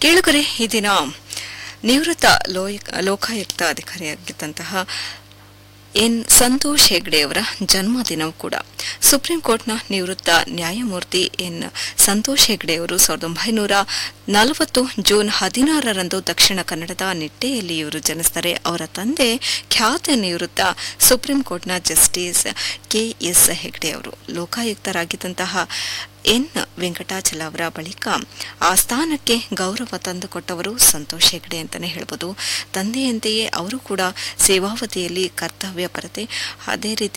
ಕೇಳುಗರೆ ಈ ದಿನ ನಿವೃತ್ತ ಲೋಯ- ಲೋಕಾಯುಕ್ತ ಅಧಿಕಾರಿಯಾಗಿದ್ದಂತಹ ಎನ್ ಸಂತೋಷ್ ಹೆಗ್ಡೆಯವರ ಜನ್ಮದಿನವೂ ಕೂಡ ಸುಪ್ರೀಂ ಕೋರ್ಟ್ನ ನಿವೃತ್ತ ನ್ಯಾಯಮೂರ್ತಿ ಎನ್ ಸಂತೋಷ್ ಹೆಗ್ಡೆಯವರು ಸಾವಿರದ ಒಂಬೈನೂರ ನಲವತ್ತು ಜೂನ್ ಹದಿನಾರರಂದು ದಕ್ಷಿಣ ಕನ್ನಡದ ನಿಟ್ಟೆಯಲ್ಲಿ ಇವರು ಜನಿಸ್ತಾರೆ ಅವರ ತಂದೆ ಖ್ಯಾತ ನಿವೃತ್ತ ಸುಪ್ರೀಂ ಕೋರ್ಟ್ನ ಜಸ್ಟಿಸ್ ಕೆ ಎಸ್ ಹೆಗ್ಡೆ ಅವರು ಲೋಕಾಯುಕ್ತರಾಗಿದ್ದಂತಹ ಎನ್ ವೆಂಕಟಾಚಲ ಅವರ ಬಳಿಕ ಆ ಸ್ಥಾನಕ್ಕೆ ಗೌರವ ತಂದುಕೊಟ್ಟವರು ಸಂತೋಷ್ ಹೆಗ್ಡೆ ಅಂತಾನೆ ಹೇಳ್ಬೋದು ತಂದೆಯಂತೆಯೇ ಅವರು ಕೂಡ ಸೇವಾವಧಿಯಲ್ಲಿ ಕರ್ತವ್ಯ ಪರತೆ ಅದೇ ರೀತಿ